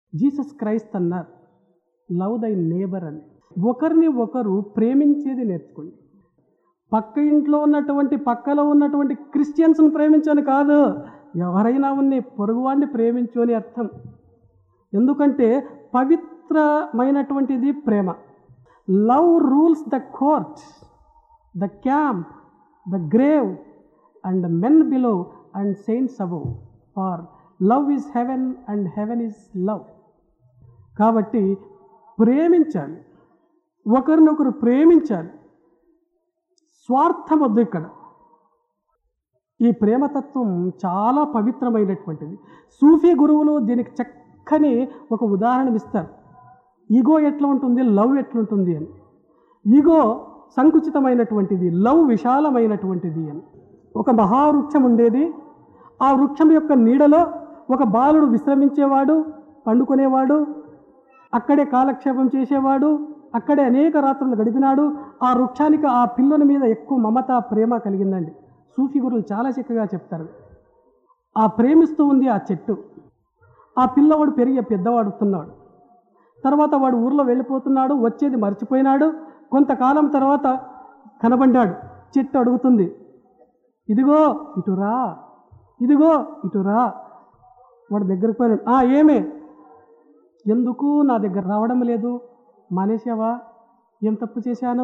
Jesus Christ అన్నారు love thy neighbour అని ఒకరిని ఒకరు ప్రేమించేది నేర్చుకోండి పక్క ఇంట్లో ఉన్నటువంటి పక్కలో ఉన్నటువంటి క్రిస్టియన్స్ని ప్రేమించని కాదు ఎవరైనా ఉన్ని పొరుగువాడిని ప్రేమించు అని అర్థం ఎందుకంటే పవిత్రమైనటువంటిది ప్రేమ love rules the court the camp the grave and men below and saints above for love is heaven and heaven is love కాబట్టి ప్రేమించాలి ఒకరినొకరు ప్రేమించాలి స్వార్థం వద్దు ఇక్కడ ఈ ప్రేమతత్వం చాలా పవిత్రమైనటువంటిది సూఫీ గురువులు దీనికి చక్కని ఒక ఉదాహరణ ఇస్తారు ఈగో ఎట్లా ఉంటుంది లవ్ ఎట్లుంటుంది అని ఈగో సంకుచితమైనటువంటిది లవ్ విశాలమైనటువంటిది అని ఒక మహావృక్షం ఉండేది ఆ వృక్షం యొక్క నీడలో ఒక బాలుడు విశ్రమించేవాడు పండుకునేవాడు అక్కడే కాలక్షేపం చేసేవాడు అక్కడే అనేక రాత్రులు గడిపినాడు ఆ వృక్షానికి ఆ పిల్లని మీద ఎక్కువ మమత ప్రేమ కలిగిందండి సూఫీ గురువులు చాలా చక్కగా చెప్తారు ఆ ప్రేమిస్తూ ఉంది ఆ చెట్టు ఆ పిల్లవాడు పెరిగి పెద్దవాడుతున్నాడు తర్వాత వాడు ఊర్లో వెళ్ళిపోతున్నాడు వచ్చేది మర్చిపోయినాడు కొంతకాలం తర్వాత కనబడ్డాడు చెట్టు అడుగుతుంది ఇదిగో ఇటురా ఇదిగో ఇటురా వాడు దగ్గరకు పోయినాడు "ఆ, ఏమే ఎందుకు నా దగ్గర రావడం లేదు మానేసావా ఏం తప్పు చేశాను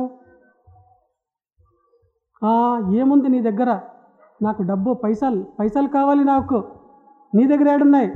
"ఆ, ఏముంది నీ దగ్గర నాకు డబ్బు పైసలు పైసలు కావాలి నాకు నీ దగ్గర ఏడున్నాయి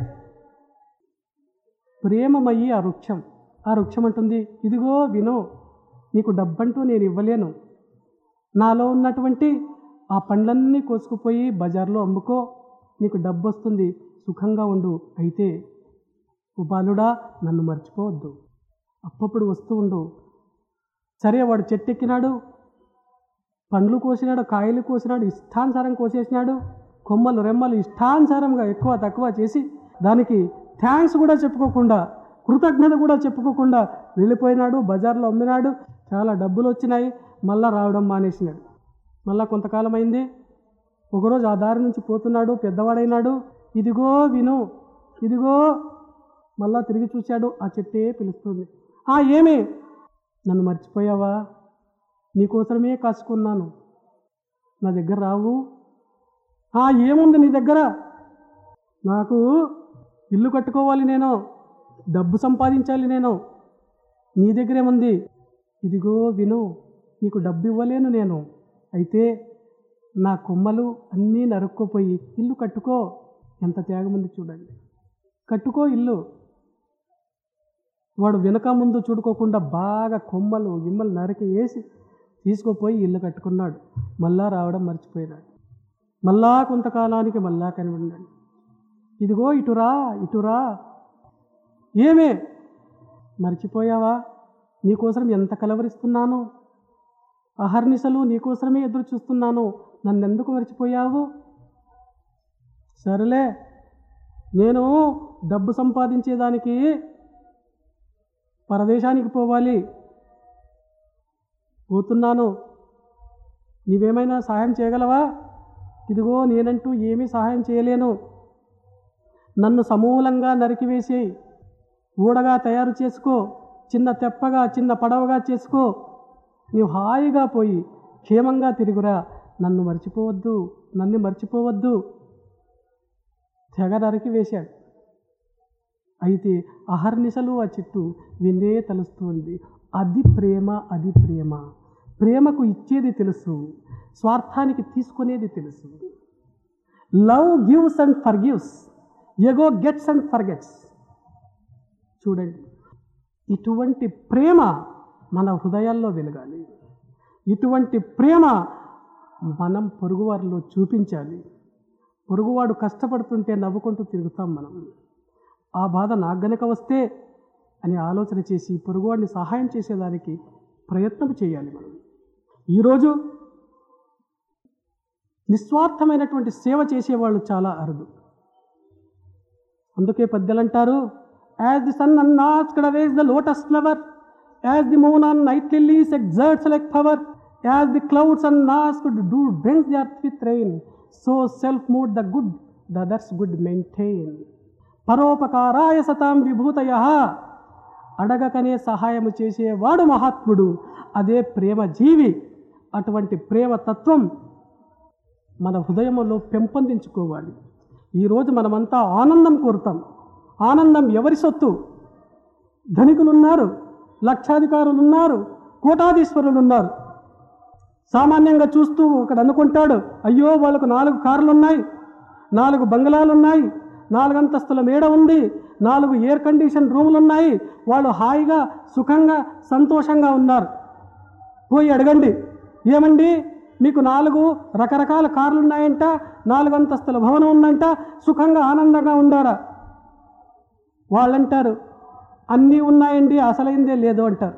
ప్రేమమయ్యి ఆ వృక్షం ఆ వృక్షం అంటుంది ఇదిగో విను నీకు డబ్బంటూ నేను ఇవ్వలేను నాలో ఉన్నటువంటి ఆ పండ్లన్నీ కోసుకుపోయి బజార్లో అమ్ముకో నీకు డబ్బు వస్తుంది సుఖంగా ఉండు అయితే ఓ బాలుడా నన్ను మర్చిపోవద్దు అప్పప్పుడు వస్తూ ఉండు సరే వాడు చెట్టు ఎక్కినాడు పండ్లు కోసినాడు కాయలు కోసినాడు ఇష్టానుసారం కోసేసినాడు కొమ్మలు రెమ్మలు ఇష్టానుసారంగా ఎక్కువ తక్కువ చేసి దానికి థ్యాంక్స్ కూడా చెప్పుకోకుండా కృతజ్ఞత కూడా చెప్పుకోకుండా వెళ్ళిపోయినాడు బజార్లో అమ్మినాడు చాలా డబ్బులు వచ్చినాయి మళ్ళా రావడం మానేసినాడు మళ్ళా కొంతకాలం అయింది ఒకరోజు ఆ దారి నుంచి పోతున్నాడు పెద్దవాడైనాడు ఇదిగో విను ఇదిగో మళ్ళా తిరిగి చూశాడు ఆ చెట్టే పిలుస్తుంది ఆ ఏమి నన్ను మర్చిపోయావా నీకోసమే కాసుకున్నాను నా దగ్గర రావు ఆ ఏముంది నీ దగ్గర నాకు ఇల్లు కట్టుకోవాలి నేను డబ్బు సంపాదించాలి నేను నీ దగ్గరేముంది ఇదిగో విను నీకు డబ్బు ఇవ్వలేను నేను అయితే నా కొమ్మలు అన్నీ నరుక్కోపోయి ఇల్లు కట్టుకో ఎంత త్యాగం ఉంది చూడండి కట్టుకో ఇల్లు వాడు వెనక ముందు చూడుకోకుండా బాగా కొమ్మలు గిమ్మలు నరికి వేసి తీసుకుపోయి ఇల్లు కట్టుకున్నాడు మళ్ళా రావడం మర్చిపోయినాడు మళ్ళా కొంతకాలానికి మళ్ళా కనిపించాడు ఇదిగో ఇటురా ఇటురా ఏమే మర్చిపోయావా నీకోసం ఎంత కలవరిస్తున్నాను అహర్నిశలు నీకోసమే ఎదురు చూస్తున్నాను నన్నెందుకు మర్చిపోయావు సరేలే నేను డబ్బు సంపాదించేదానికి పరదేశానికి పోవాలి పోతున్నాను నీవేమైనా సహాయం చేయగలవా ఇదిగో నేనంటూ ఏమీ సహాయం చేయలేను నన్ను సమూలంగా నరికివేసేయి ఊడగా తయారు చేసుకో చిన్న తెప్పగా చిన్న పడవగా చేసుకో నీవు హాయిగా పోయి క్షేమంగా తిరుగురా నన్ను మర్చిపోవద్దు నన్ను మర్చిపోవద్దు తెగ నరికి వేశాడు అయితే అహర్నిశలు ఆ చెట్టు వినే తలుస్తుంది అది ప్రేమ అది ప్రేమ ప్రేమకు ఇచ్చేది తెలుసు స్వార్థానికి తీసుకునేది తెలుసు love gives and forgives ego gets and forgets చూడండి ఇటువంటి ప్రేమ మన హృదయాల్లో వెలగాలి ఇటువంటి ప్రేమ మనం పొరుగువారిలో చూపించాలి పొరుగువాడు కష్టపడుతుంటే నవ్వుకుంటూ తిరుగుతాం మనం ఆ బాధ నాకు గనక వస్తే అని ఆలోచన చేసి పొరుగువాడిని సహాయం చేసేదానికి ప్రయత్నం చేయాలి మనం ఈరోజు నిస్వార్థమైనటువంటి సేవ చేసేవాళ్ళు చాలా అరుదు అందుకే పద్యాలు అంటారు as the sun unasked wakes the lotus flower as the moon on night lilies exerts like power as the clouds unasked do drink the earth with rain so self moved the good the others good maintain పరోపకారాయ సతాం విభూతయ అడగకనే సహాయము చేసేవాడు మహాత్ముడు అదే ప్రేమ జీవి అటువంటి ప్రేమ తత్వం మన హృదయంలో పెంపొందించుకోవాలి ఈరోజు మనమంతా ఆనందం కోరుతాం ఆనందం ఎవరి సొత్తు ధనికులు ఉన్నారు లక్షాధికారులు ఉన్నారు కోటాధీశ్వరులు ఉన్నారు సామాన్యంగా చూస్తూ ఒకడు అనుకుంటాడు అయ్యో వాళ్ళకు నాలుగు కార్లు ఉన్నాయి నాలుగు బంగ్లాలు ఉన్నాయి నాలుగు అంతస్తుల మేడ ఉంది నాలుగు ఎయిర్ కండిషన్ రూములు ఉన్నాయి వాళ్ళు హాయిగా సుఖంగా సంతోషంగా ఉన్నారు పోయి అడగండి ఏమండి మీకు నాలుగు రకరకాల కార్లు ఉన్నాయంట నాలుగు అంతస్తుల భవనం ఉందంట సుఖంగా ఆనందంగా ఉండారా వాళ్ళంటారు అన్నీ ఉన్నాయండి అసలైందే లేదు అంటారు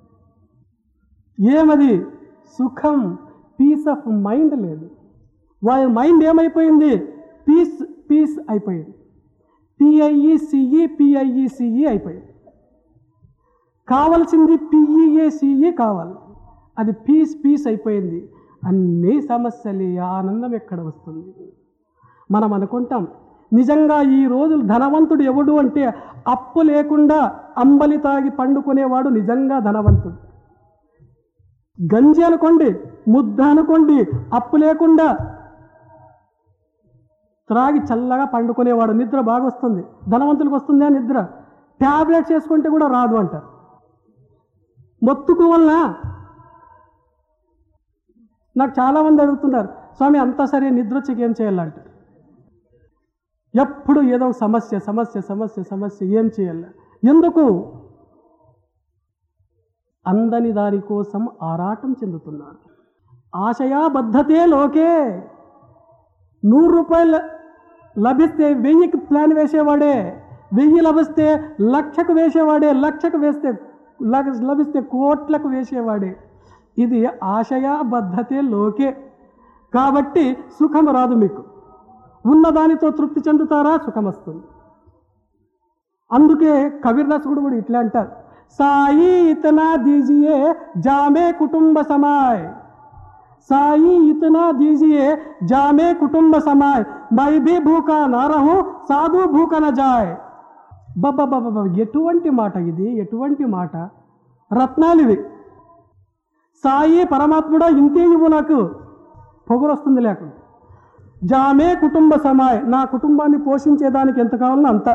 ఏమది సుఖం పీస్ ఆఫ్ మైండ్ లేదు వాళ్ళ మైండ్ ఏమైపోయింది పీస్ పీస్ అయిపోయింది పిఐఈసిఈ పిఐఈసిఈ అయిపోయింది కావలసింది పిఈఏసిఈ కావాలి అది పీస్ పీస్ అయిపోయింది అన్ని సమస్యలే ఆనందం ఎక్కడ వస్తుంది మనం అనుకుంటాం నిజంగా ఈ రోజులు ధనవంతుడు ఎవడు అంటే అప్పు లేకుండా అంబలి తాగి పండుకునేవాడు నిజంగా ధనవంతుడు గంజి అనుకోండి ముద్ద అనుకోండి అప్పు లేకుండా త్రాగి చల్లగా పండుకునేవాడు నిద్ర బాగా వస్తుంది ధనవంతులకు వస్తుందా నిద్ర ట్యాబ్లెట్స్ వేసుకుంటే కూడా రాదు అంటారు మొత్తుకు వలన నాకు చాలామంది అడుగుతున్నారు స్వామి అంతా సరే నిద్ర వచ్చి ఏం చేయాలంటారు ఎప్పుడు ఏదో ఒక సమస్య సమస్య సమస్య సమస్య ఏం చేయాలి ఎందుకు అందని దాని కోసం ఆరాటం చెందుతున్నారు ఆశయాబద్ధతే లోకే నూరు రూపాయలు లభిస్తే వెయ్యికి ప్లాన్ వేసేవాడే వెయ్యి లభిస్తే లక్షకు వేసేవాడే లక్షకు వేస్తే లగ- లభిస్తే కోట్లకు వేసేవాడే ఇది ఆశయాబద్ధతే లోకే కాబట్టి సుఖం రాదు మీకు ఉన్నదానితో తృప్తి చెందుతారా సుఖం వస్తుంది అందుకే కబీర్దాస్ కూడా కూడా ఇట్లా అంటారు సాయి ఇతనా దీజియే జామే కుటుంబ సమాయ్ సాయి ఇతనా దీజియే జామే కుటుంబ సమాయ్ మై భీ భూకా నా రహు సాధు భూక న జాయ్ బాబా ఎటువంటి మాట ఇది ఎటువంటి మాట రత్నాలు ఇవి సాయి పరమాత్ముడా ఇంతే ఇవ్వు నాకు పొగరు వస్తుంది లేకుండా జామే కుటుంబ సమాయ్ నా కుటుంబాన్ని పోషించేదానికి ఎంత కావాలో అంత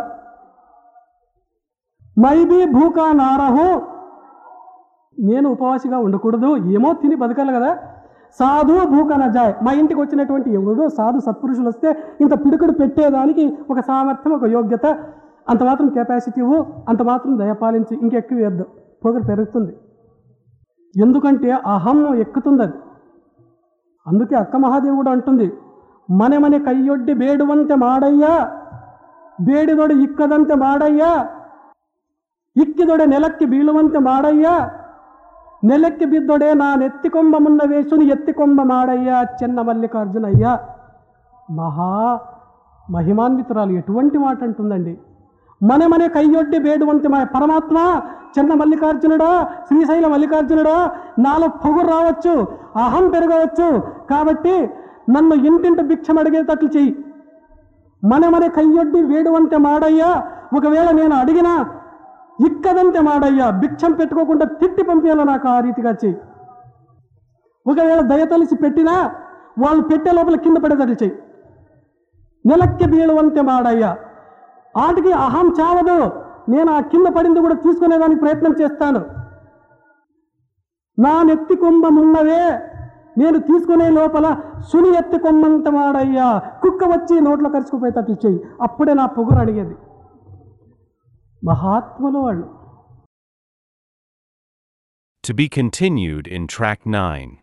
మైబీ భూకా నారహు నేను ఉపవాసిగా ఉండకూడదు ఏమో తిని బతకాలి కదా సాధు భూక నజాయ్ మా ఇంటికి వచ్చినటువంటి ఎవడో సాధు సత్పురుషులు వస్తే ఇంత పిడుకుడు పెట్టేదానికి ఒక సామర్థ్యం ఒక యోగ్యత అంత మాత్రం కెపాసిటీ ఇవ్వు అంత మాత్రం దయపాలించి ఇంకెక్కువ వేద్దాం పొగరు పెరుగుతుంది ఎందుకంటే అహం ఎక్కుతుంది అది అందుకే అక్క మహాదేవి కూడా అంటుంది మನೆ ಮನೆ ಕೈಯೊಡ್ಡಿ ಬೇಡುವಂತೆ ಮಾಡಯ್ಯ ಬೇಡಿದೊಡೆ ಇಕ್ಕದಂತೆ ಮಾಡಯ್ಯ ಇಕ್ಕಿದೊಡೆ ನೆಲಕ್ಕೆ ಬೀಳುವಂತೆ ಮಾಡಯ್ಯ ನೆಲಕ್ಕೆ ಬಿದ್ದೊಡೆ ನಾನು ಎತ್ತಿಕೊಂಬ ಮುನ್ನ ವೇಸುನಿ ಎತ್ತಿಕೊಂಬ ಮಾಡಯ್ಯ చెన్న మల్లికార్జునయ్య మహా మహిమాన్వితురాలు ఎటువంటి మాట అంటుందండి మన మనే కయ్యొడ్డి బేడువంతి మా పరమాత్మ చిన్న మల్లికార్జునుడా శ్రీశైల మల్లికార్జునుడా నాలో పొగురు రావచ్చు అహం పెరగవచ్చు కాబట్టి నన్ను ఇంటింటి భిక్షం అడిగేటట్లు చెయ్యి మన మన కయ్యొడ్డి వేడువంతే మాడయ్యా ఒకవేళ నేను అడిగినా ఇక్కదంతే మాడయ్యా భిక్షం పెట్టుకోకుండా తిట్టి పంపించాలి నాకు ఆ రీతిగా చెయ్యి ఒకవేళ దయతలిసి పెట్టినా వాళ్ళు పెట్టే లోపల కింద పడేటట్లు చెయ్యి నెలక్కి బీಳುವಂತೆ మాడయ్యా ఆటికి అహం చావదు నేను ఆ కింద పడింది కూడా తీసుకునేదానికి ప్రయత్నం చేస్తాను నా నెత్తి కుంభమున్నవే నేను తీసుకునే లోపల సుని ఎత్తి కొమ్మంత వాడయ్యా కుక్క వచ్చి నోట్లో కరుచుకుపోయేటట్లు చెయ్యి అప్పుడే నా పొగురు అడిగేది మహాత్ములు వాళ్ళు To be continued in track 9.